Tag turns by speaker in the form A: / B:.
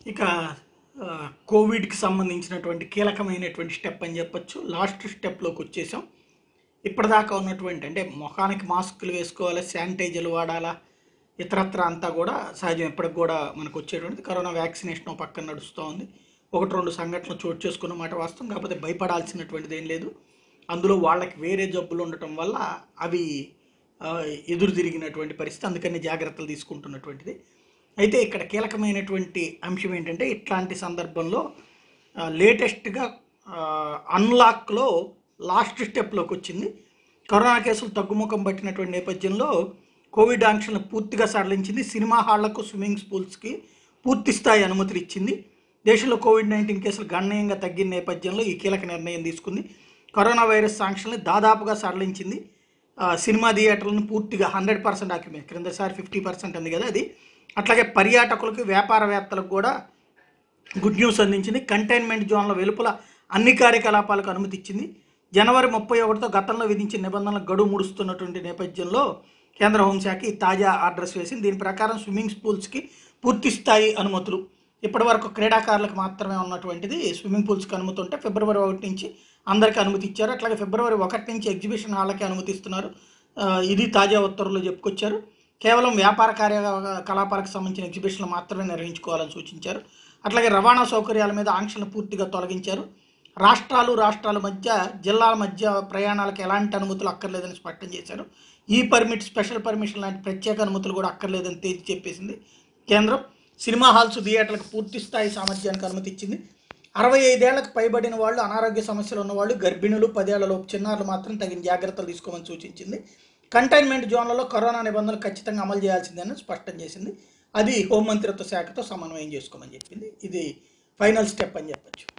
A: ఇక ఆ, కోవిడ్కి సంబంధించినటువంటి కీలకమైనటువంటి స్టెప్ అని చెప్పొచ్చు లాస్ట్ స్టెప్లోకి వచ్చేసాం ఇప్పటిదాకా ఉన్నటువంటి అంటే ముఖానికి మాస్కులు వేసుకోవాలి శానిటైజర్లు వాడాలా ఇతరత్ర అంతా కూడా సహజం ఇప్పటికి కూడా మనకు వచ్చేటువంటి కరోనా వ్యాక్సినేషన్ ఓ పక్కన నడుస్తూ ఉంది ఒకటి రెండు సంఘటనలు చోటు చేసుకున్న మాట వాస్తవం కాకపోతే భయపడాల్సినటువంటిది ఏం లేదు అందులో వాళ్ళకి వేరే జబ్బులు ఉండటం వల్ల అవి ఆ, ఎదురు తిరిగినటువంటి పరిస్థితి అందుకని జాగ్రత్తలు తీసుకుంటున్నటువంటిది అయితే ఇక్కడ కీలకమైనటువంటి అంశం ఏంటంటే ఇట్లాంటి సందర్భంలో లేటెస్ట్గా అన్లాక్లో లాస్ట్ స్టెప్లోకి వచ్చింది కరోనా కేసులు తగ్గుముఖం పట్టినటువంటి నేపథ్యంలో కోవిడ్ ఆంక్షలను పూర్తిగా సడలించింది సినిమా హాళ్లకు స్విమ్మింగ్ పూల్స్కి పూర్తి స్థాయి అనుమతులు ఇచ్చింది దేశంలో కోవిడ్ నైన్టీన్ కేసులు గణనీయంగా తగ్గిన నేపథ్యంలో ఈ కీలక నిర్ణయం తీసుకుంది కరోనా వైరస్ ఆంక్షల్ని దాదాపుగా సడలించింది ఆ, సినిమా థియేటర్లను పూర్తిగా హండ్రెడ్ పర్సెంట్ ఆక్యుపెంట్ క్రిందసారి ఫిఫ్టీ పర్సెంట్ ఉంది కదా అది అట్లాగే పర్యాటకులకు వ్యాపారవేత్తలకు కూడా గుడ్ న్యూస్ అందించింది కంటైన్మెంట్ జోన్ల వెలుపల అన్ని కార్యకలాపాలకు అనుమతి ఇచ్చింది జనవరి ముప్పై ఒకటితో గతంలో విధించిన నిబంధనలకు గడువు ముడుస్తున్నటువంటి నేపథ్యంలో కేంద్ర హోంశాఖ ఈ తాజా ఆర్డర్స్ వేసింది దీని ప్రకారం స్విమ్మింగ్ పూల్స్కి పూర్తి స్థాయి అనుమతులు ఇప్పటివరకు క్రీడాకారులకు మాత్రమే ఉన్నటువంటిది స్విమ్మింగ్ పూల్స్కి అనుమతి ఉంటే ఫిబ్రవరి ఒకటి నుంచి అందరికీ అనుమతి ఇచ్చారు అట్లాగే ఫిబ్రవరి ఒకటి నుంచి ఎగ్జిబిషన్ హాళ్ళకి అనుమతి ఇస్తున్నారు ఆ, ఇది తాజా ఉత్తర్వులు చెప్పుకొచ్చారు కేవలం వ్యాపార కార్యకలాపాలకు సంబంధించిన ఎగ్జిబిషన్లు మాత్రమే నిర్వహించుకోవాలని సూచించారు అట్లాగే రవాణా సౌకర్యాల మీద ఆంక్షలను పూర్తిగా తొలగించారు రాష్ట్రాలు రాష్ట్రాల మధ్య జిల్లాల మధ్య ప్రయాణాలకు ఎలాంటి అనుమతులు అక్కర్లేదని స్పష్టం చేశారు ఈ పర్మిట్ స్పెషల్ పర్మిషన్ లాంటి ప్రత్యేక అనుమతులు కూడా అక్కర్లేదని తేల్చి చెప్పేసింది కేంద్రం సినిమా హాల్స్ థియేటర్లకు పూర్తి స్థాయి సామర్థ్యానికి అనుమతి ఇచ్చింది అరవై ఐదేళ్లకు పైబడిన వాళ్ళు అనారోగ్య సమస్యలు ఉన్నవాళ్ళు గర్భిణులు పదేళ్లలోపు చిన్నారులు మాత్రం తగిన జాగ్రత్తలు తీసుకోమని సూచించింది కంటైన్మెంట్ జోన్లలో కరోనా నిబంధనలు ఖచ్చితంగా అమలు చేయాల్సిందని స్పష్టం చేసింది అది హోంమంత్రిత్వ శాఖతో సమన్వయం చేసుకోమని చెప్పింది ఇది ఫైనల్ స్టెప్ అని చెప్పొచ్చు